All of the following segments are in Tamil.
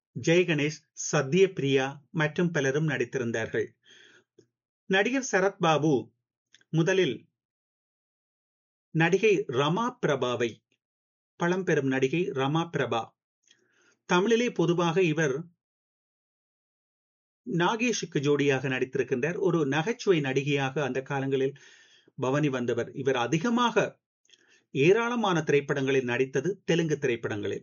ஜெயகணேஷ் சத்யபிரியா மற்றும் பலரும் நடித்திருந்தார்கள் நடிகர் சரத்பாபு முதலில் நடிகை ரமா பிரபாவை பழம்பெரும் நடிகை ரமா பிரபா தமிழிலே பொதுவாக இவர் நாகேஷுக்கு ஜோடியாக நடித்திருக்கின்றார் ஒரு நகைச்சுவை நடிகையாக அந்த காலங்களில் பவனி வந்தவர் இவர் அதிகமாக ஏராளமான திரைப்படங்களில் நடித்தது தெலுங்கு திரைப்படங்களில்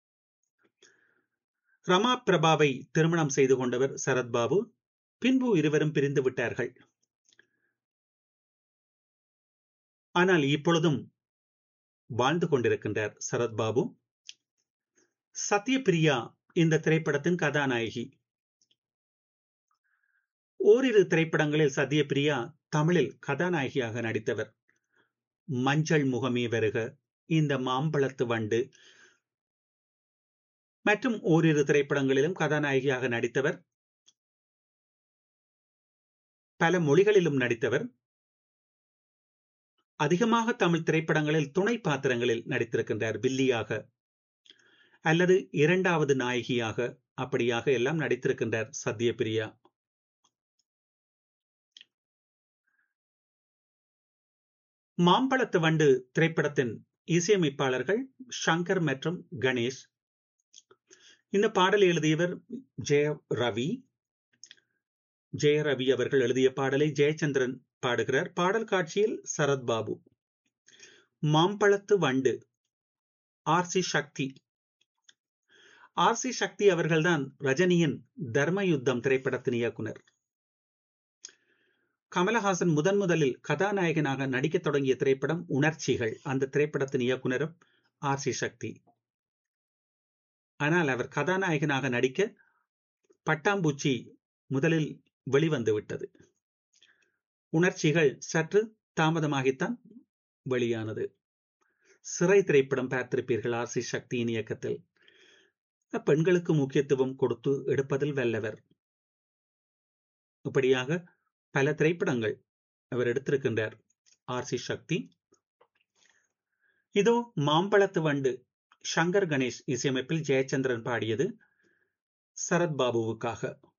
ரமா பிரபாவை திருமணம் செய்து கொண்டவர் சரத்பாபு பின்பு இருவரும் பிரிந்து விட்டார்கள் ஆனால் இப்பொழுதும் வாழ்ந்து கொண்டிருக்கின்றார் சரத்பாபு சத்யபிரியா இந்த திரைப்படத்தின் கதாநாயகி ஓரிரு திரைப்படங்களில் சத்யபிரியா தமிழில் கதாநாயகியாக நடித்தவர் மஞ்சள் முகமே வருக இந்த மாம்பழத்து வண்டு மற்றும் ஓரிரு திரைப்படங்களிலும் கதாநாயகியாக நடித்தவர் பல மொழிகளிலும் நடித்தவர் அதிகமாக தமிழ் திரைப்படங்களில் துணை பாத்திரங்களில் நடித்திருக்கின்றார் வில்லியாக அல்லது இரண்டாவது நாயகியாக அப்படியாக எல்லாம் நடித்திருக்கின்றார் சத்யபிரியா மாம்பழத்து வண்டு திரைப்படத்தின் இசையமைப்பாளர்கள் சங்கர் மற்றும் கணேஷ் இந்த பாடல் எழுதியவர் ஜெய ரவி ஜெய ரவி அவர்கள் எழுதிய பாடலை ஜெயச்சந்திரன் பாடுகிறார் பாடல் காட்சியில் சரத்பாபு மாம்பழத்து வண்டு R C Sakthi R C Sakthi அவர்கள்தான் ரஜினியின் தர்ம யுத்தம் திரைப்படத்தின் இயக்குனர் கமலஹாசன் முதன் முதலில் கதாநாயகனாக நடிக்க தொடங்கிய திரைப்படம் உணர்ச்சிகள் அந்த திரைப்படத்தின் இயக்குனரும் ஆர் சி சக்தி ஆனால் அவர் கதாநாயகனாக நடிக்க பட்டாம்பூச்சி முதலில் வெளிவந்து விட்டது உணர்ச்சிகள் சற்று தாமதமாகித்தான் வெளியானது சிறை திரைப்படம் பார்த்திருப்பீர்கள் ஆர் சி சக்தியின் இயக்கத்தில் பெண்களுக்கு முக்கியத்துவம் கொடுத்து எடுப்பதில் வல்லவர் இப்படியாக பல திரைப்படங்கள் அவர் எடுத்திருக்கின்றார் ஆர் சி சக்தி இதோ மாம்பழத்து வண்டு சங்கர் கணேஷ் இசையமைப்பில் ஜெயச்சந்திரன் பாடியது சரத்பாபுவுக்காக